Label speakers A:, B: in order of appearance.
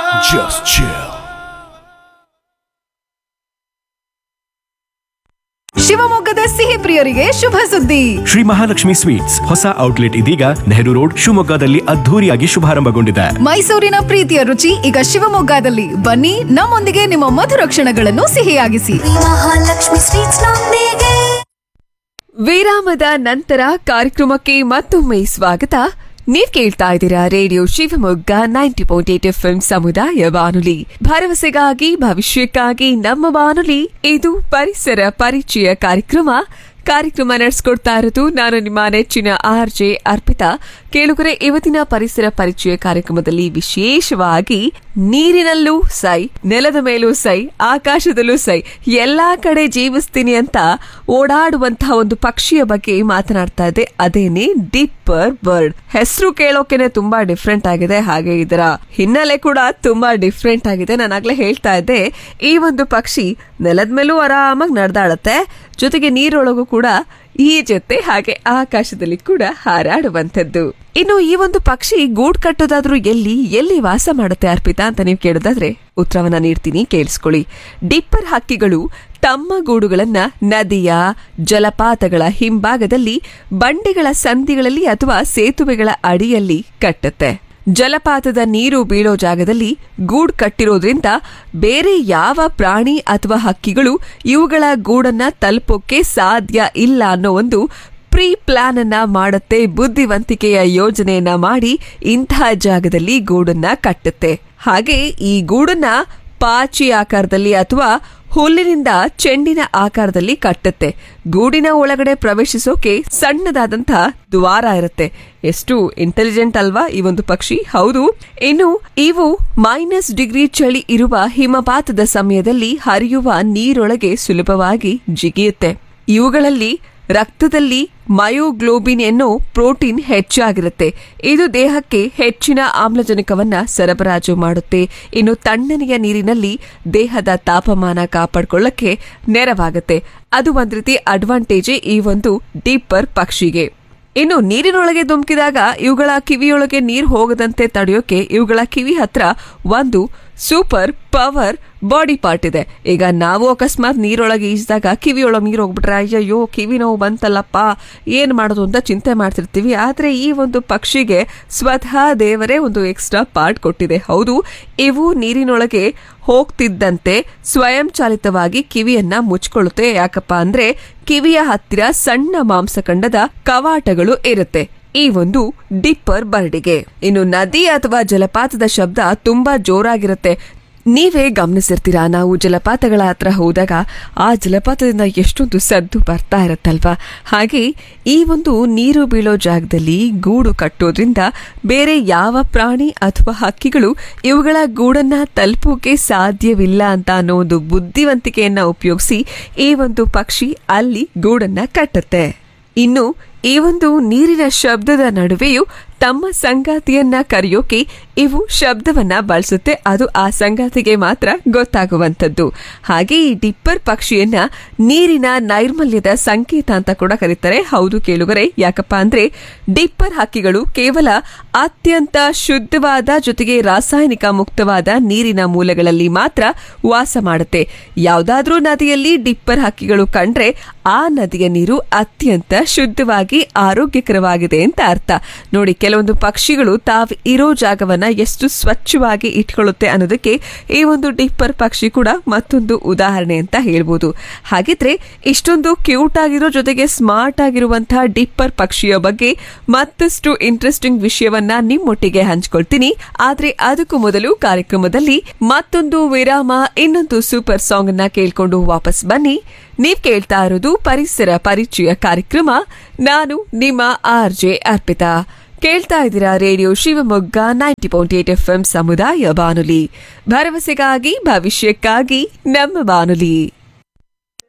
A: Just chill.
B: ಶಿವಮೊಗ್ಗದ ಸಿಹಿ ಪ್ರಿಯರಿಗೆ ಶುಭ ಸುದ್ದಿ
A: ಶ್ರೀ ಮಹಾಲಕ್ಷ್ಮಿ ಸ್ವೀಟ್ಸ್ ಹೊಸ ಔಟ್ಲೆಟ್ ಇದೀಗ ನೆಹರು ರೋಡ್ ಶಿವಮೊಗ್ಗದಲ್ಲಿ ಅದ್ಧೂರಿಯಾಗಿ ಶುಭಾರಂಭಗೊಂಡಿದೆ
B: ಮೈಸೂರಿನ ಪ್ರೀತಿಯ ರುಚಿ ಈಗ ಶಿವಮೊಗ್ಗದಲ್ಲಿ ಬನ್ನಿ ನಮ್ಮೊಂದಿಗೆ ನಿಮ್ಮ ಮಧುರ ಕ್ಷಣಗಳನ್ನು ಸಿಹಿಯಾಗಿಸಿ
C: ಮಹಾಲಕ್ಷ್ಮಿ ಸ್ವೀಟ್ಸ್ ನೊಂದಿಗೆ
D: ವಿರಾಮದ ನಂತರ ಕಾರ್ಯಕ್ರಮಕ್ಕೆ ಮತ್ತೊಮ್ಮೆ ಸ್ವಾಗತ ನೀವ್ ಕೇಳ್ತಾ ಇದ್ದೀರಾ radio Shivamogga ninety point eight F ಸಮುದಾಯ ಬಾನುಲಿ ಭರವಸೆಗಾಗಿ ಭವಿಷ್ಯಕ್ಕಾಗಿ ನಮ್ಮ ಬಾನುಲಿ ಇದು ಪರಿಸರ ಪರಿಚಯ ಕಾರ್ಯಕ್ರಮ ಕಾರ್ಯಕ್ರಮ ನಡೆಸ್ಕೊಡ್ತಾ ಇರೋದು ನಾನು ನಿಮ್ಮ ನೆಚ್ಚಿನ ಆರ್ ಜೆ ಅರ್ಪಿತಾ ಕೇಳುಗರೆ ಇವತ್ತಿನ ಪರಿಸರ ಪರಿಚಯ ಕಾರ್ಯಕ್ರಮದಲ್ಲಿ ವಿಶೇಷವಾಗಿ ನೀರಿನಲ್ಲೂ ಸೈ ನೆಲದ ಮೇಲೂ ಸೈ ಆಕಾಶದಲ್ಲೂ ಸೈ ಎಲ್ಲಾ ಕಡೆ ಜೀವಿಸ್ತೀನಿ ಅಂತ ಓಡಾಡುವಂತಹ ಒಂದು ಪಕ್ಷಿಯ ಬಗ್ಗೆ ಮಾತನಾಡ್ತಾ ಇದೆ ಅದೇನೆ ಡಿಪ್ಪರ್ ಬರ್ಡ್ ಹೆಸರು ಕೇಳೋಕೆನೆ ತುಂಬಾ ಡಿಫ್ರೆಂಟ್ ಆಗಿದೆ ಹಾಗೆ ಇದರ ಹಿನ್ನೆಲೆ ಕೂಡ ತುಂಬಾ ಡಿಫ್ರೆಂಟ್ ಆಗಿದೆ ನಾನಾಗ್ಲೇ ಹೇಳ್ತಾ ಇದ್ದೆ ಈ ಒಂದು ಪಕ್ಷಿ ನೆಲದ ಮೇಲೂ ಆರಾಮಾಗಿ ನಡೆದಾಡತ್ತೆ ಜೊತೆಗೆ ನೀರೊಳಗೂ ಕೂಡ ಈ ಜೊತೆ ಹಾಗೆ ಆಕಾಶದಲ್ಲಿ ಕೂಡ ಹಾರಾಡುವಂಥದ್ದು ಇನ್ನು ಈ ಒಂದು ಪಕ್ಷಿ ಗೂಡ್ ಕಟ್ಟೋದಾದ್ರೂ ಎಲ್ಲಿ ಎಲ್ಲಿ ವಾಸ ಮಾಡುತ್ತೆ ಅರ್ಪಿತಾ ಅಂತ ನೀವು ಕೇಳೋದಾದ್ರೆ ಉತ್ತರವನ್ನ ನೀಡ್ತೀನಿ ಕೇಳಿಸ್ಕೊಳ್ಳಿ ಡಿಪ್ಪರ್ ಹಕ್ಕಿಗಳು ತಮ್ಮ ಗೂಡುಗಳನ್ನ ನದಿಯ ಜಲಪಾತಗಳ ಹಿಂಭಾಗದಲ್ಲಿ ಬಂಡೆಗಳ ಸಂಧಿಗಳಲ್ಲಿ ಅಥವಾ ಸೇತುವೆಗಳ ಅಡಿಯಲ್ಲಿ ಕಟ್ಟುತ್ತೆ ಜಲಪಾತದ ನೀರು ಬೀಳೋ ಜಾಗದಲ್ಲಿ ಗೂಡ್ ಕಟ್ಟಿರೋದ್ರಿಂದ ಬೇರೆ ಯಾವ ಪ್ರಾಣಿ ಅಥವಾ ಹಕ್ಕಿಗಳು ಇವುಗಳ ಗೂಡನ್ನ ತಲುಪೋಕೆ ಸಾಧ್ಯ ಇಲ್ಲ ಅನ್ನೋ ಒಂದು ಪ್ರೀ ಪ್ಲಾನ್ ಅನ್ನ ಮಾಡುತ್ತೆ ಬುದ್ಧಿವಂತಿಕೆಯ ಯೋಜನೆಯನ್ನ ಮಾಡಿ ಇಂತಹ ಜಾಗದಲ್ಲಿ ಗೂಡನ್ನ ಕಟ್ಟುತ್ತೆ ಹಾಗೆ ಈ ಗೂಡನ್ನ ಪಾಚಿ ಆಕಾರದಲ್ಲಿ ಅಥವಾ ಹುಲ್ಲಿನಿಂದ ಚೆಂಡಿನ ಆಕಾರದಲ್ಲಿ ಕಟ್ಟುತ್ತೆ ಗೂಡಿನ ಒಳಗಡೆ ಪ್ರವೇಶಿಸೋಕೆ ಸಣ್ಣದಾದಂಥ ದ್ವಾರ ಇರುತ್ತೆ ಎಷ್ಟು ಇಂಟೆಲಿಜೆಂಟ್ ಅಲ್ವಾ ಈ ಒಂದು ಪಕ್ಷಿ ಹೌದು ಇನ್ನು ಇವು ಮೈನಸ್ ಡಿಗ್ರಿ ಚಳಿ ಇರುವ ಹಿಮಪಾತದ ಸಮಯದಲ್ಲಿ ಹರಿಯುವ ನೀರೊಳಗೆ ಸುಲಭವಾಗಿ ಜಿಗಿಯುತ್ತೆ ಇವುಗಳಲ್ಲಿ ರಕ್ತದಲ್ಲಿ ಮಯೋಗ್ಲೋಬಿನ್ ಎನ್ನೋ ಪ್ರೋಟೀನ್ ಹೆಚ್ಚಾಗಿರುತ್ತೆ ಇದು ದೇಹಕ್ಕೆ ಹೆಚ್ಚಿನ ಆಮ್ಲಜನಕವನ್ನ ಸರಬರಾಜು ಮಾಡುತ್ತೆ ಇನ್ನು ತಣ್ಣನೆಯ ನೀರಿನಲ್ಲಿ ದೇಹದ ತಾಪಮಾನ ಕಾಪಾಡ್ಕೊಳ್ಳಕ್ಕೆ ನೆರವಾಗುತ್ತೆ ಅದು ಒಂದ್ ರೀತಿ ಅಡ್ವಾಂಟೇಜ್ ಈ ಒಂದು ಡೀಪರ್ ಪಕ್ಷಿಗೆ ಇನ್ನು ನೀರಿನೊಳಗೆ ಧುಮುಕಿದಾಗ ಇವುಗಳ ಕಿವಿಯೊಳಗೆ ನೀರು ಹೋಗದಂತೆ ತಡೆಯೋಕೆ ಇವುಗಳ ಕಿವಿ ಹತ್ರ ಒಂದು ಸೂಪರ್ ಪವರ್ ಬಾಡಿ ಪಾರ್ಟ್ ಇದೆ ಈಗ ನಾವು ಅಕಸ್ಮಾತ್ ನೀರೊಳಗೆ ಈಜಿದಾಗ ಕಿವಿಯೊಳಗೆ ನೀರು ಹೋಗ್ಬಿಟ್ರೆ ಅಯ್ಯಯ್ಯೋ ಕಿವಿ ನೋವು ಬಂತಲ್ಲಪ್ಪ ಏನ್ ಮಾಡೋದು ಅಂತ ಚಿಂತೆ ಮಾಡ್ತಿರ್ತೀವಿ ಆದ್ರೆ ಈ ಒಂದು ಪಕ್ಷಿಗೆ ಸ್ವತಃ ದೇವರೇ ಒಂದು ಎಕ್ಸ್ಟ್ರಾ ಪಾರ್ಟ್ ಕೊಟ್ಟಿದೆ ಹೌದು ಇವು ನೀರಿನೊಳಗೆ ಹೋಗ್ತಿದ್ದಂತೆ ಸ್ವಯಂ ಚಾಲಿತವಾಗಿ ಕಿವಿಯನ್ನ ಮುಚ್ಕೊಳ್ಳುತ್ತೆ ಯಾಕಪ್ಪ ಅಂದ್ರೆ ಕಿವಿಯ ಹತ್ತಿರ ಸಣ್ಣ ಮಾಂಸಖಂಡದ ಕವಾಟಗಳು ಇರುತ್ತೆ ಈ ಒಂದು ಡಿಪ್ಪರ್ ಬರ್ಡಿಗೆ ಇನ್ನು ನದಿ ಅಥವಾ ಜಲಪಾತದ ಶಬ್ದ ತುಂಬಾ ಜೋರಾಗಿರುತ್ತೆ ನೀವೇ ಗಮನಿಸಿರ್ತೀರಾ ನಾವು ಜಲಪಾತಗಳ ಹತ್ರ ಹೋದಾಗ ಆ ಜಲಪಾತದಿಂದ ಎಷ್ಟೊಂದು ಸದ್ದು ಬರ್ತಾ ಇರತ್ತಲ್ವಾ ಹಾಗೆ ಈ ಒಂದು ನೀರು ಬೀಳೋ ಜಾಗದಲ್ಲಿ ಗೂಡು ಕಟ್ಟೋದ್ರಿಂದ ಬೇರೆ ಯಾವ ಪ್ರಾಣಿ ಅಥವಾ ಹಕ್ಕಿಗಳು ಇವುಗಳ ಗೂಡನ್ನ ತಲುಪೋಕೆ ಸಾಧ್ಯವಿಲ್ಲ ಅಂತ ಅನ್ನೋ ಒಂದು ಬುದ್ಧಿವಂತಿಕೆಯನ್ನ ಉಪಯೋಗಿಸಿ ಈ ಒಂದು ಪಕ್ಷಿ ಅಲ್ಲಿ ಗೂಡನ್ನ ಕಟ್ಟುತ್ತೆ ಇನ್ನು ಈ ಒಂದು ನೀರಿನ ಶಬ್ದದ ನಡುವೆಯೂ ತಮ್ಮ ಸಂಗಾತಿಯನ್ನ ಕರೆಯೋಕೆ ಇವು ಶಬ್ದವನ್ನ ಬಳಸುತ್ತೆ ಅದು ಆ ಸಂಗಾತಿಗೆ ಮಾತ್ರ ಗೊತ್ತಾಗುವಂಥದ್ದು ಹಾಗೆ ಈ ಡಿಪ್ಪರ್ ಪಕ್ಷಿಯನ್ನ ನೀರಿನ ನೈರ್ಮಲ್ಯದ ಸಂಕೇತ ಅಂತ ಕೂಡ ಕರೀತಾರೆ ಹೌದು ಕೇಳುಗರೆ ಯಾಕಪ್ಪ ಅಂದ್ರೆ ಡಿಪ್ಪರ್ ಹಕ್ಕಿಗಳು ಕೇವಲ ಅತ್ಯಂತ ಶುದ್ಧವಾದ ಜೊತೆಗೆ ರಾಸಾಯನಿಕ ಮುಕ್ತವಾದ ನೀರಿನ ಮೂಲಗಳಲ್ಲಿ ಮಾತ್ರ ವಾಸ ಮಾಡುತ್ತೆ ಯಾವುದಾದ್ರೂ ನದಿಯಲ್ಲಿ ಡಿಪ್ಪರ್ ಹಕ್ಕಿಗಳು ಕಂಡ್ರೆ ಆ ನದಿಯ ನೀರು ಅತ್ಯಂತ ಶುದ್ಧವಾಗಿ ಆರೋಗ್ಯಕರವಾಗಿದೆ ಅಂತ ಅರ್ಥ ನೋಡಿ ಕೆಲವೊಂದು ಪಕ್ಷಿಗಳು ತಾವು ಇರೋ ಜಾಗವನ್ನ ಎಷ್ಟು ಸ್ವಚ್ಛವಾಗಿ ಇಟ್ಕೊಳ್ಳುತ್ತೆ ಅನ್ನೋದಕ್ಕೆ ಈ ಒಂದು ಡಿಪ್ಪರ್ ಪಕ್ಷಿ ಕೂಡ ಮತ್ತೊಂದು ಉದಾಹರಣೆ ಅಂತ ಹೇಳ್ಬೋದು ಹಾಗಿದ್ರೆ ಇಷ್ಟೊಂದು ಕ್ಯೂಟ್ ಆಗಿರೋ ಜೊತೆಗೆ ಸ್ಮಾರ್ಟ್ ಆಗಿರುವಂತಹ ಡಿಪ್ಪರ್ ಪಕ್ಷಿಯ ಬಗ್ಗೆ ಮತ್ತಷ್ಟು ಇಂಟ್ರೆಸ್ಟಿಂಗ್ ವಿಷಯವನ್ನ ನಿಮ್ಮೊಟ್ಟಿಗೆ ಹಂಚ್ಕೊಳ್ತೀನಿ ಆದ್ರೆ ಅದಕ್ಕೂ ಮೊದಲು ಕಾರ್ಯಕ್ರಮದಲ್ಲಿ ಮತ್ತೊಂದು ವಿರಾಮ ಇನ್ನೊಂದು ಸೂಪರ್ ಸಾಂಗ್ ಅನ್ನ ಕೇಳ್ಕೊಂಡು ವಾಪಸ್ ಬನ್ನಿ ನೀವ್ ಕೇಳ್ತಾ ಇರೋದು ಪರಿಸರ ಪರಿಚಯ ಕಾರ್ಯಕ್ರಮ ನಾನು ನಿಮ್ಮ ಆರ್ ಜೆ ಅರ್ಪಿತಾ ಕೇಳ್ತಾ ಇದ್ದೀರಾ radio Shivamogga ninety point eight F ಸಮುದಾಯ ಬಾನುಲಿ ಭರವಸೆಗಾಗಿ ಭವಿಷ್ಯಕ್ಕಾಗಿ ನಮ್ಮ ಬಾನುಲಿ